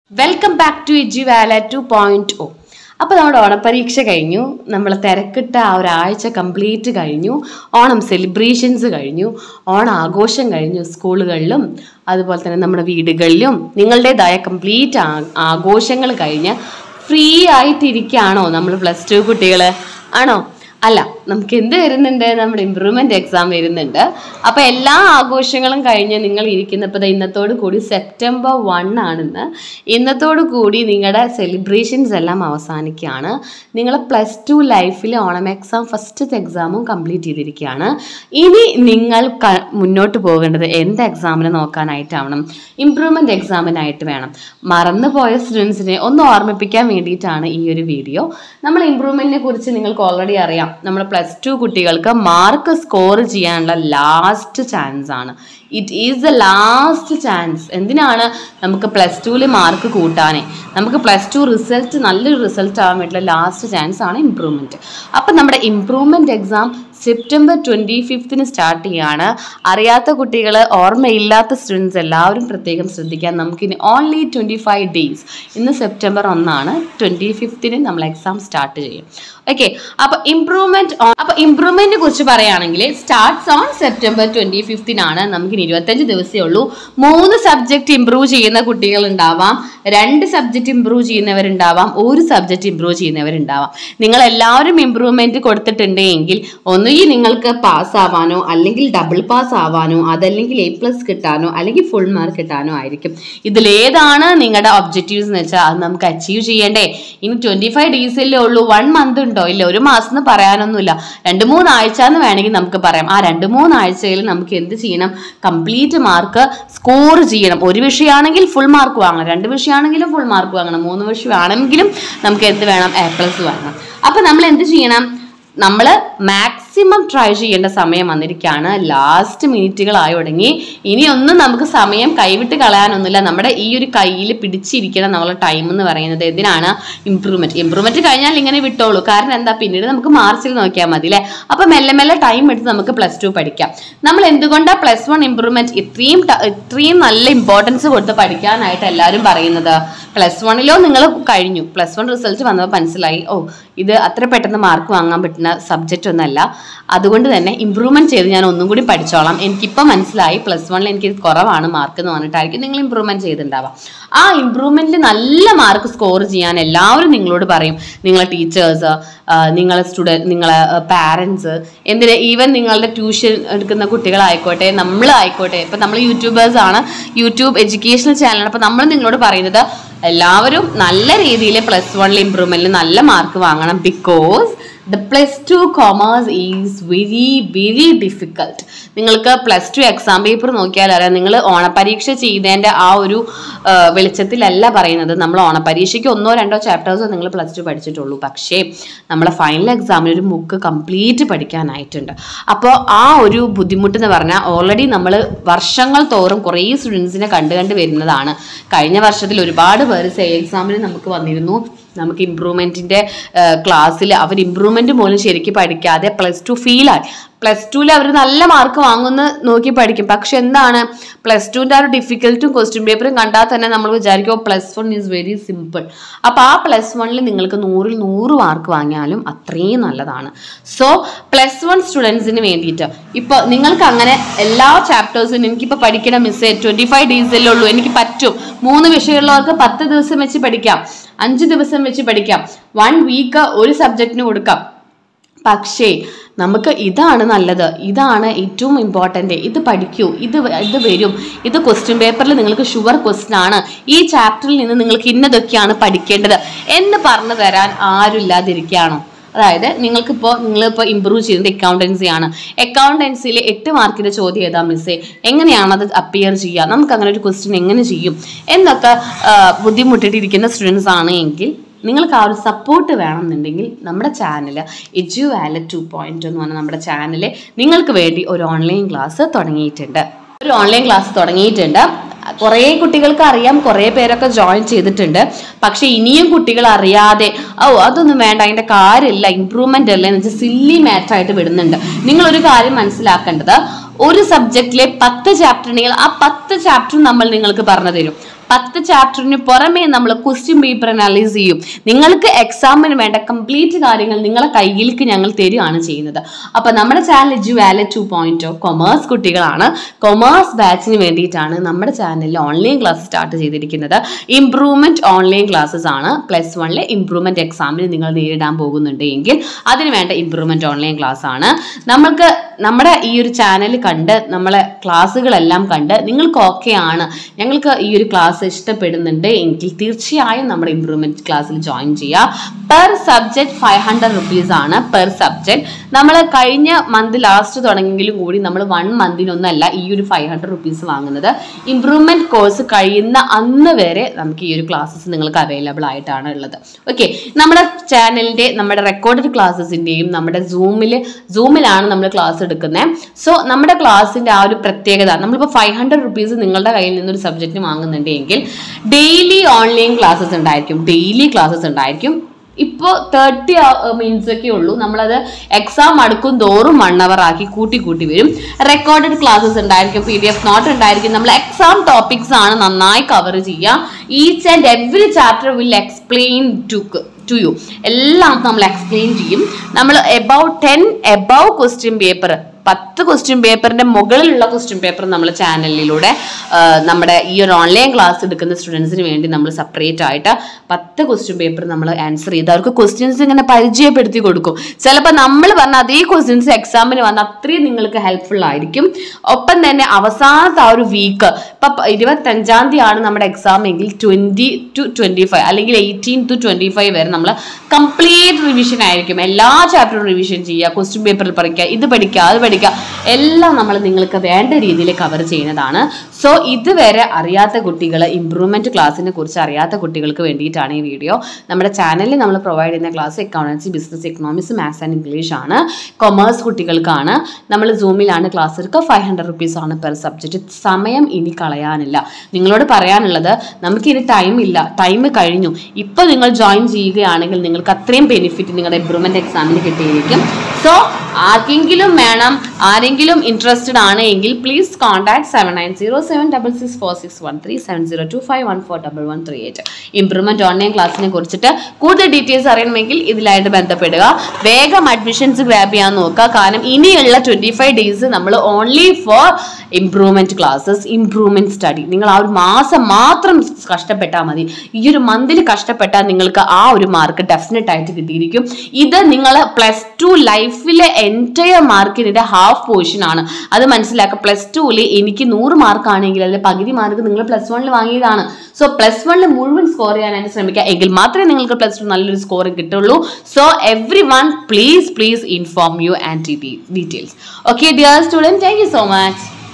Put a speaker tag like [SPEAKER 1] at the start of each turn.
[SPEAKER 1] welcome back to edu wala two point O അപ്പോൾ നമ്മുടെ ഓണപ്പരീക്ഷ കഴിഞ്ഞു നമ്മൾ തിരക്കിട്ട ആ ഒരാഴ്ച കംപ്ലീറ്റ് കഴിഞ്ഞു ഓണം സെലിബ്രേഷൻസ് കഴിഞ്ഞു ഓണ ആഘോഷം കഴിഞ്ഞു സ്കൂളുകളിലും അതുപോലെ തന്നെ നമ്മുടെ വീടുകളിലും നിങ്ങളുടേതായ കംപ്ലീറ്റ് ആഘോഷങ്ങൾ കഴിഞ്ഞ് ഫ്രീ ആയിട്ടിരിക്കുകയാണോ നമ്മൾ പ്ലസ് ടു കുട്ടികൾ ആണോ അല്ല നമുക്ക് എന്ത് വരുന്നുണ്ട് നമ്മുടെ ഇമ്പ്രൂവ്മെന്റ് എക്സാം വരുന്നുണ്ട് അപ്പൊ എല്ലാ ആഘോഷങ്ങളും കഴിഞ്ഞ് നിങ്ങൾ ഇരിക്കുന്നപ്പോൾ ദേ ഇന്നത്തോട് കൂടി സെപ്റ്റംബർ വൺ ആണെന്ന് ഇന്നത്തോട് കൂടി നിങ്ങളുടെ സെലിബ്രേഷൻസ് എല്ലാം അവസാനിക്കുകയാണ് നിങ്ങൾ പ്ലസ് ടു ലൈഫിൽ ഓണം എക്സാം ഫസ്റ്റത്തെ എക്സാമും കംപ്ലീറ്റ് ചെയ്തിരിക്കുകയാണ് ഇനി നിങ്ങൾ ക- മുന്നോട്ട് പോകേണ്ടത് എന്ത് എക്സാമിന് നോക്കാനായിട്ടാവണം ഇമ്പ്രൂവ്മെന്റ് എക്സാമിനായിട്ട് വേണം മറന്നുപോയ സ്റ്റുഡൻസിനെ ഒന്ന് ഓർമ്മിപ്പിക്കാൻ വേണ്ടിയിട്ടാണ് ഈ ഒരു വീഡിയോ നമ്മൾ ഇമ്പ്രൂവ്മെന്റിനെ കുറിച്ച് നിങ്ങൾക്ക് ഓൾറെഡി അറിയാം നമ്മൾ പ്ലസ് ടു കുട്ടികൾക്ക് മാർക്ക് സ്കോർ ചെയ്യാനുള്ള ലാസ്റ്റ് ചാൻസ് ആണ് it is the last chance എന്തിനാണ് നമുക്ക് പ്ലസ് ടുവിൽ മാർക്ക് കൂട്ടാനേ നമുക്ക് പ്ലസ് ടു റിസൾട്ട് നല്ലൊരു റിസൾട്ട് ആവാൻ വേണ്ടിയുള്ള ലാസ്റ്റ് ചാൻസ് ആണ് ഇമ്പ്രൂവ്മെന്റ് അപ്പം നമ്മുടെ ഇമ്പ്രൂവ്മെന്റ് എക്സാം സെപ്റ്റംബർ ട്വൻറ്റി ഫിഫ്തിന് സ്റ്റാർട്ട് ചെയ്യാണ് അറിയാത്ത കുട്ടികൾ ഓർമ്മയില്ലാത്ത സ്റ്റുഡൻസ് എല്ലാവരും പ്രത്യേകം ശ്രദ്ധിക്കാൻ നമുക്കിനി ഓൺലി ട്വൻറ്റി ഫൈവ് ഡേയ്സ് ഇന്ന് സെപ്റ്റംബർ ഒന്നാണ് ട്വൻറ്റി ഫിഫ്തിന് നമ്മൾ എക്സാം സ്റ്റാർട്ട് ചെയ്യും ഓക്കെ അപ്പോൾ ഇംപ്രൂവ്മെന്റ് അപ്പോൾ ഇംപ്രൂവ്മെന്റിനെ കുറിച്ച് പറയുകയാണെങ്കിൽ സ്റ്റാർട്ട്സ് ഓൺ സെപ്റ്റംബർ ട്വൻറ്റി ഫിഫ്തിനാണ് നമുക്കിനി ഇരുപത്തഞ്ച് ദിവസമേ ഉള്ളൂ മൂന്ന് സബ്ജക്റ്റ് ഇംപ്രൂവ് ചെയ്യുന്ന കുട്ടികൾ ഉണ്ടാവാം രണ്ട് സബ്ജക്റ്റ് ഇംപ്രൂവ് ചെയ്യുന്നവരുണ്ടാവാം ഒരു സബ്ജക്റ്റ് ഇംപ്രൂവ് ചെയ്യുന്നവരുണ്ടാവാം നിങ്ങൾ എല്ലാവരും ഇംപ്രൂവ്മെന്റ് കൊടുത്തിട്ടുണ്ടെങ്കിൽ ഒന്നുകിൽ നിങ്ങൾക്ക് പാസ് ആവാനോ അല്ലെങ്കിൽ ഡബിൾ പാസ് ആവാനോ അതല്ലെങ്കിൽ എ പ്ലസ് കിട്ടാനോ അല്ലെങ്കിൽ ഫുൾ മാർക്ക് കിട്ടാനോ ആയിരിക്കും ഇതിലേതാണ് നിങ്ങളുടെ ഒബ്ജക്റ്റീവ്സ് എന്ന് വെച്ചാൽ അത് നമുക്ക് അച്ചീവ് ചെയ്യണ്ടേ ഇനി ട്വന്റി ഫൈവ് ഡേയ്സല്ലേ ഉള്ളൂ വൺ മന്ത് ഉണ്ടോ ഇല്ല ഒരു മാസം എന്ന് പറയാനൊന്നുമില്ല രണ്ട് മൂന്ന് ആഴ്ച എന്ന് വേണമെങ്കിൽ നമുക്ക് പറയാം ആ രണ്ട് മൂന്ന് ആഴ്ചയിൽ നമുക്ക് എന്ത് ചെയ്യണം കംപ്ലീറ്റ് മാർക്ക് സ്കോർ ചെയ്യണം ഒരു വിഷയമാണെങ്കിൽ ഫുൾ മാർക്ക് വാങ്ങണം രണ്ട് വിഷയമാണെങ്കിലും ഫുൾ മാർക്ക് വാങ്ങണം മൂന്ന് വിഷയമാണെങ്കിലും നമുക്ക് എന്ത് വേണം എ പ്ലസ് വാങ്ങണം അപ്പൊ നമ്മൾ എന്ത് ചെയ്യണം നമ്മൾ മാക്സിമം ട്രൈ ചെയ്യേണ്ട സമയം വന്നിരിക്കുകയാണ് ലാസ്റ്റ് മിനിറ്റുകളായി തുടങ്ങി ഇനിയൊന്നും നമുക്ക് സമയം കൈവിട്ട് കളയാനൊന്നുമില്ല നമ്മുടെ ഈ ഒരു കയ്യിൽ പിടിച്ചിരിക്കണം നമ്മളെ ടൈം എന്ന് പറയുന്നത് എന്തിനാണ് ഇമ്പ്രൂവ്മെന്റ് ഇമ്പ്രൂവ്മെന്റ് കഴിഞ്ഞാൽ ഇങ്ങനെ വിട്ടോളൂ കാരണം എന്താ പിന്നീട് നമുക്ക് മാർച്ചിൽ നോക്കിയാൽ മതി അല്ലേ അപ്പൊ മെല്ലെ മെല്ലെ ടൈം എടുത്ത് നമുക്ക് പ്ലസ് ടു പഠിക്കാം നമ്മൾ എന്തുകൊണ്ടാണ് പ്ലസ് വൺ ഇമ്പ്രൂവ്മെന്റ് ഇത്രയും ട- ഇത്രയും നല്ല ഇമ്പോർട്ടൻസ് കൊടുത്ത് പഠിക്കാനായിട്ട് എല്ലാവരും പറയുന്നത് പ്ലസ് വണ്ണിലോ നിങ്ങൾ കഴിഞ്ഞു പ്ലസ് വൺ റിസൾട്ട് വന്നപ്പോൾ മനസ്സിലായി ഓ ഇത് അത്ര പെട്ടെന്ന് മാർക്ക് വാങ്ങാൻ പറ്റുന്ന സബ്ജക്റ്റ് ഒന്നല്ല അതുകൊണ്ട് തന്നെ ഇമ്പ്രൂവ്മെന്റ് ചെയ്ത് ഞാൻ ഒന്നും കൂടി പഠിച്ചോളാം എനിക്കിപ്പോൾ മനസ്സിലായി പ്ലസ് വണ്ണിൽ എനിക്ക് കുറവാണ് മാർക്ക് എന്ന് പറഞ്ഞിട്ടായിരിക്കും നിങ്ങൾ ഇമ്പ്രൂവ്മെന്റ് ചെയ്തിട്ടുണ്ടാവാം ആ ഇമ്പ്രൂവ്മെന്റിൽ നല്ല മാർക്ക് സ്കോർ ചെയ്യാൻ എല്ലാവരും നിങ്ങളോട് പറയും നിങ്ങളെ ടീച്ചേഴ്സ് നിങ്ങളെ സ്റ്റുഡൻറ്റ് നിങ്ങളെ പാരൻസ് എന്തിന് ഈവൻ നിങ്ങളുടെ ട്യൂഷൻ എടുക്കുന്ന കുട്ടികളായിക്കോട്ടെ നമ്മളായിക്കോട്ടെ ഇപ്പം നമ്മൾ യൂട്യൂബേഴ്സ് ആണ് യൂട്യൂബ് എഡ്യൂക്കേഷണൽ ചാനലാണ് അപ്പം നമ്മൾ നിങ്ങളോട് പറയുന്നത് എല്ലാവരും നല്ല രീതിയിൽ പ്ലസ് വണ്ണിൽ ഇമ്പ്രൂവ്മെന്റിൽ നല്ല മാർക്ക് വാങ്ങണം because the plus two commerce is very very difficult നിങ്ങൾക്ക് പ്ലസ് ടു എക്സാം പേപ്പർ നോക്കിയാൽ അറിയാം നിങ്ങൾ ഓണപരീക്ഷ ചെയ്തതിൻ്റെ ആ ഒരു ആ, വെളിച്ചത്തിലല്ല പറയുന്നത് നമ്മൾ ഓണപരീക്ഷയ്ക്ക് ഒന്നോ രണ്ടോ ചാപ്റ്റേഴ്സോ നിങ്ങൾ പ്ലസ് ടു പഠിച്ചിട്ടുള്ളൂ പക്ഷേ നമ്മളെ ഫൈനൽ എക്സാമിന് ഒരു ബുക്ക് കംപ്ലീറ്റ് പഠിക്കാനായിട്ടുണ്ട് അപ്പോൾ ആ ഒരു ബുദ്ധിമുട്ട് എന്ന് പറഞ്ഞാൽ ഓൾറെഡി നമ്മൾ വർഷങ്ങൾ തോറും കുറേ സ്റ്റുഡൻസിനെ കണ്ടു കണ്ട് വരുന്നതാണ് കഴിഞ്ഞ വർഷത്തിൽ ഒരുപാട് പേര് സേ എക്സാമിന് നമുക്ക് വന്നിരുന്നു നമുക്ക് ഇമ്പ്രൂവ്മെൻറ്റിൻ്റെ ക്ലാസ്സിൽ അവർ ഇമ്പ്രൂവ്മെൻറ്റ് പോലും ശരിക്കും പഠിക്കാതെ പ്ലസ് ടു ഫീലായി പ്ലസ് ടുവിൽ അവർ നല്ല മാർക്ക് വാങ്ങുന്ന നോക്കി പഠിക്കും പക്ഷെ എന്താണ് പ്ലസ് ടുവിൻ്റെ ആ ഒരു ഡിഫിക്കൽട്ടും ക്വസ്റ്റ്യൻ പേപ്പറും കണ്ടാൽ തന്നെ നമ്മൾ വിചാരിക്കും plus one is very simple അപ്പോൾ ആ പ്ലസ് വണ്ണിൽ നിങ്ങൾക്ക് നൂറിൽ നൂറ് മാർക്ക് വാങ്ങിയാലും അത്രയും നല്ലതാണ് സോ പ്ലസ് വൺ സ്റ്റുഡൻസിന് വേണ്ടിയിട്ട് ഇപ്പോൾ നിങ്ങൾക്ക് അങ്ങനെ എല്ലാ ചാപ്റ്റേഴ്സും എനിക്കിപ്പോൾ പഠിക്കണം മിസ്സേ ട്വൻറ്റി ഫൈവ് ഡേയ്സല്ലേ ഉള്ളൂ എനിക്ക് പറ്റും മൂന്ന് വിഷയമുള്ളവർക്ക് പത്ത് ദിവസം വെച്ച് പഠിക്കാം അഞ്ച് ദിവസം വെച്ച് പഠിക്കാം വൺ വീക്ക് ഒരു സബ്ജക്റ്റിന് കൊടുക്കാം പക്ഷേ നമുക്ക് ഇതാണ് നല്ലത് ഇതാണ് ഏറ്റവും ഇമ്പോർട്ടൻ്റ് ഇത് പഠിക്കൂ ഇത് വ- ഇത് വരും ഇത് ക്വസ്റ്റ്യൻ പേപ്പറിൽ നിങ്ങൾക്ക് ഷുവർ ക്വസ്റ്റ്യൻ ആണ് ഈ ചാപ്റ്ററിൽ നിന്ന് നിങ്ങൾക്ക് ഇന്നതൊക്കെയാണ് പഠിക്കേണ്ടത് എന്ന് പറഞ്ഞു തരാൻ ആരും ഇല്ലാതിരിക്കുകയാണോ അതായത് നിങ്ങൾക്കിപ്പോൾ നിങ്ങളിപ്പോൾ ഇമ്പ്രൂവ് ചെയ്യുന്നത് അക്കൗണ്ടൻസി ആണ് അക്കൗണ്ടൻസിയിൽ എട്ട് മാർക്കിൻ്റെ ചോദ്യം ഏതാ മിസ്സേ എങ്ങനെയാണ് അത് അപ്പിയർ ചെയ്യുക നമുക്ക് അങ്ങനെ ഒരു ക്വസ്റ്റ്യൻ എങ്ങനെ ചെയ്യും എന്നൊക്കെ ആ, ബുദ്ധിമുട്ടിട്ടിരിക്കുന്ന സ്റ്റുഡൻസ് ആണ് എങ്കിൽ നിങ്ങൾക്ക് ആ ഒരു സപ്പോർട്ട് വേണമെന്നുണ്ടെങ്കിൽ നമ്മുടെ channel edu wala two point എന്ന് പറഞ്ഞ നമ്മുടെ ചാനലിൽ നിങ്ങൾക്ക് വേണ്ടി ഒരു ഓൺലൈൻ ക്ലാസ് തുടങ്ങിയിട്ടുണ്ട് ഒരു ഓൺലൈൻ ക്ലാസ് തുടങ്ങിയിട്ടുണ്ട് കുറേ കുട്ടികൾക്ക് അറിയാം കുറേ പേരൊക്കെ ജോയിൻ ചെയ്തിട്ടുണ്ട് പക്ഷെ ഇനിയും കുട്ടികൾ അറിയാതെ ഓ അതൊന്നും വേണ്ട അതിന്റെ കാര്യമില്ല ഇമ്പ്രൂവ്മെന്റ് അല്ലേ എന്ന് വെച്ചാൽ സില്ലി മാറ്റർ ആയിട്ട് വിടുന്നുണ്ട് നിങ്ങൾ ഒരു കാര്യം മനസ്സിലാക്കേണ്ടത് ഒരു സബ്ജക്റ്റിലെ പത്ത് ചാപ്റ്റർ ഉണ്ടെങ്കിൽ ആ പത്ത് ചാപ്റ്ററും നമ്മൾ നിങ്ങൾക്ക് പറഞ്ഞു തരും പത്ത് ചാപ്റ്ററിന് പുറമേ നമ്മൾ ക്വസ്റ്റ്യൻ പേപ്പർ അനലൈസ് ചെയ്യും നിങ്ങൾക്ക് എക്സാമിന് വേണ്ട കംപ്ലീറ്റ് കാര്യങ്ങൾ നിങ്ങളെ കയ്യിലേക്ക് ഞങ്ങൾ തരികയാണ് ചെയ്യുന്നത് അപ്പൊ നമ്മുടെ channel edu wala two point commerce കുട്ടികളാണ് കൊമേഴ്സ് ബാച്ചിന് വേണ്ടിയിട്ടാണ് നമ്മുടെ ചാനലിൽ ഓൺലൈൻ ക്ലാസ് സ്റ്റാർട്ട് ചെയ്തിരിക്കുന്നത് ഇംപ്രൂവ്മെന്റ് ഓൺലൈൻ ക്ലാസ്സസ് ആണ് പ്ലസ് വണ്ണിലെ ഇംപ്രൂവ്മെന്റ് എക്സാമിന് നിങ്ങൾ നേരിടാൻ പോകുന്നുണ്ട് എങ്കിൽ അതിന് വേണ്ട ഇംപ്രൂവ്മെന്റ് ഓൺലൈൻ ക്ലാസ് ആണ് നമ്മൾക്ക് നമ്മുടെ ഈ ഒരു ചാനൽ കണ്ട് നമ്മളെ ക്ലാസ്സുകളെല്ലാം കണ്ട് നിങ്ങൾക്ക് ഓക്കെ ആണ് ഞങ്ങൾക്ക് ഈ ഒരു ക്ലാസ് ഇഷ്ടപ്പെടുന്നുണ്ട് എങ്കിൽ തീർച്ചയായും നമ്മുടെ ഇംപ്രൂവ്മെന്റ് ക്ലാസ്സിൽ ജോയിൻ ചെയ്യുക per subject five hundred rupees ആണ് പെർ സബ്ജക്ട് നമ്മൾ കഴിഞ്ഞ മന്ത് ലാസ്റ്റ് തുടങ്ങിയെങ്കിലും കൂടി നമ്മൾ വൺ മന്തിനൊന്നല്ല ഈ ഒരു ഫൈവ് ഹൺഡ്രഡ് റുപ്പീസ് വാങ്ങുന്നത് ഇംപ്രൂവ്മെന്റ് കോഴ്സ് കഴിയുന്ന അന്ന് വരെ നമുക്ക് ഈ ഒരു ക്ലാസ്സസ് നിങ്ങൾക്ക് അവൈലബിൾ ആയിട്ടാണ് ഉള്ളത് ഓക്കെ നമ്മുടെ ചാനലിന്റെ നമ്മുടെ റെക്കോർഡഡ് ക്ലാസ്സസിന്റെയും നമ്മുടെ സൂമിൽ സൂമിലാണ് നമ്മൾ ക്ലാസ് എടുക്കുന്നത് സോ നമ്മുടെ ക്ലാസ്സിന്റെ ആ ഒരു പ്രത്യേകത നമ്മളിപ്പോൾ ഫൈവ് ഹൺഡ്രഡ് റുപ്പീസ് നിങ്ങളുടെ കയ്യിൽ നിന്നൊരു സബ്ജക്റ്റ് വാങ്ങുന്നുണ്ടെങ്കിൽ ഡെയിലി ഓൺലൈൻ ക്ലാസ്സസ് ഉണ്ടായിരിക്കും ഡെയിലി ക്ലാസ്സസ് ഉണ്ടായിരിക്കും ഇപ്പോൾ തേർട്ടി മിനിറ്റ്സ് ഒക്കെ ഉള്ളൂ നമ്മളത് എക്സാം അടുക്കും തോറും വൺ അവർ ആക്കി കൂട്ടി കൂട്ടി വരും റെക്കോർഡഡ് ക്ലാസ്സസ് ഉണ്ടായിരിക്കും പി ഡി എഫ് നോട്ട് ഉണ്ടായിരിക്കും നമ്മൾ എക്സാം ടോപ്പിക്സ് ആണ് നന്നായി കവർ ചെയ്യുക each and every chapter will explain to to you എല്ലാം നമ്മൾ എക്സ്പ്ലെയിൻ ചെയ്യും നമ്മൾ about ten above question paper പത്ത് ക്വസ്റ്റ്യൻ പേപ്പറിന്റെ മുകളിലുള്ള ക്വസ്റ്റ്യൻ പേപ്പർ നമ്മൾ ചാനലിലൂടെ നമ്മുടെ ഈ ഒരു ഓൺലൈൻ ക്ലാസ് എടുക്കുന്ന സ്റ്റുഡൻസിന് വേണ്ടി നമ്മൾ സെപ്പറേറ്റ് ആയിട്ട് പത്ത് ക്വസ്റ്റ്യൻ പേപ്പർ നമ്മൾ ആൻസർ ചെയ്ത് അവർക്ക് ക്വസ്റ്റ്യൻസ് ഇങ്ങനെ പരിചയപ്പെടുത്തി കൊടുക്കും ചിലപ്പോൾ നമ്മൾ പറഞ്ഞ അതേ ക്വസ്റ്റ്യൻസ് എക്സാമിന് വന്ന അത്രയും നിങ്ങൾക്ക് ഹെൽപ്ഫുൾ ആയിരിക്കും ഒപ്പം തന്നെ അവസാനത്തെ ആ ഒരു വീക്ക് ഇപ്പം ഇരുപത്തഞ്ചാം തീയതിയാണ് നമ്മുടെ എക്സാം എങ്കിൽ ട്വൻറ്റി ടു ട്വൻറ്റി ഫൈവ് അല്ലെങ്കിൽ എയ്റ്റീൻ ടു ട്വൻറ്റി ഫൈവ് വരെ നമ്മൾ കംപ്ലീറ്റ് റിവിഷൻ ആയിരിക്കും എല്ലാ ചാപ്റ്ററും റിവിഷൻ ചെയ്യുക ക്വസ്റ്റ്യൻ പേപ്പറിൽ പഠിക്കുക ഇത് പഠിക്കുക അത് പഠിക്കുക എല്ലാം നമ്മൾ നിങ്ങൾക്ക് വേണ്ട രീതിയിൽ കവർ ചെയ്യുന്നതാണ് സോ ഇതുവരെ അറിയാത്ത കുട്ടികൾ ഇമ്പ്രൂവ്മെന്റ് ക്ലാസ്സിനെ കുറിച്ച് അറിയാത്ത കുട്ടികൾക്ക് വേണ്ടിയിട്ടാണ് ഈ വീഡിയോ നമ്മുടെ ചാനലിൽ നമ്മൾ പ്രൊവൈഡ് ചെയ്യുന്ന class accountancy business economics maths and English ആണ് കൊമേഴ്സ് കുട്ടികൾക്കാണ് നമ്മൾ സൂമിലാണ് ക്ലാസ് എടുക്കുക ഫൈവ് ഹൺഡ്രഡ് റുപ്പീസ് ആണ് പെർ സബ്ജക്റ്റ് സമയം ഇനി കളയാനില്ല നിങ്ങളോട് പറയാനുള്ളത് നമുക്ക് ഇനി ടൈം ഇല്ല ടൈം കഴിഞ്ഞു ഇപ്പോൾ നിങ്ങൾ ജോയിൻ ചെയ്യുകയാണെങ്കിൽ നിങ്ങൾക്ക് അത്രയും ബെനിഫിറ്റ് നിങ്ങളുടെ ഇമ്പ്രൂവ്മെന്റ് എക്സാമിന് കിട്ടിയിരിക്കും സോ ആർക്കെങ്കിലും വേണം ആരെങ്കിലും ഇൻട്രസ്റ്റഡ് ആണ് എങ്കിൽ please contact seven nine zero seven double six four six one three seven zero two five one four double one three eight improvement online ക്ലാസ്സിനെ കുറിച്ചിട്ട് കൂടുതൽ ഡീറ്റെയിൽസ് അറിയണമെങ്കിൽ ഇതിലായിട്ട് ബന്ധപ്പെടുക വേഗം അഡ്മിഷൻസ് ഗ്രാബ് ചെയ്യാൻ നോക്കുക കാരണം ഇനിയുള്ള ട്വന്റി ഫൈവ് ഡേയ്സ് നമ്മൾ only for improvement classes improvement study നിങ്ങൾ ആ ഒരു മാസം മാത്രം കഷ്ടപ്പെട്ടാൽ മതി ഈ ഒരു മന്തിൽ കഷ്ടപ്പെട്ടാൽ നിങ്ങൾക്ക് ആ ഒരു മാർക്ക് ഡെഫിനറ്റ് ആയിട്ട് കിട്ടിയിരിക്കും ഇത് നിങ്ങൾ പ്ലസ് ടു ലൈഫിലെ എൻറ്റയർ മാർക്കിന്റെ ഹാഫ് പോർഷൻ ആണ് അത് മനസ്സിലാക്കുക പ്ലസ് ടുവിൽ എനിക്ക് നൂറ് മാർക്ക് ആണെങ്കിൽ അതിൽ പകുതി മാർക്ക് നിങ്ങൾ പ്ലസ് വണ്ണിൽ വാങ്ങിയതാണ് സോ പ്ലസ് വണ്ണിൽ മുഴുവൻ സ്കോർ ചെയ്യാനായിട്ട് ശ്രമിക്കുക എങ്കിൽ മാത്രമേ നിങ്ങൾക്ക് പ്ലസ് ടു നല്ലൊരു സ്കോർ കിട്ടുള്ളൂ so every one please please inform you and details okay dear student thank you so much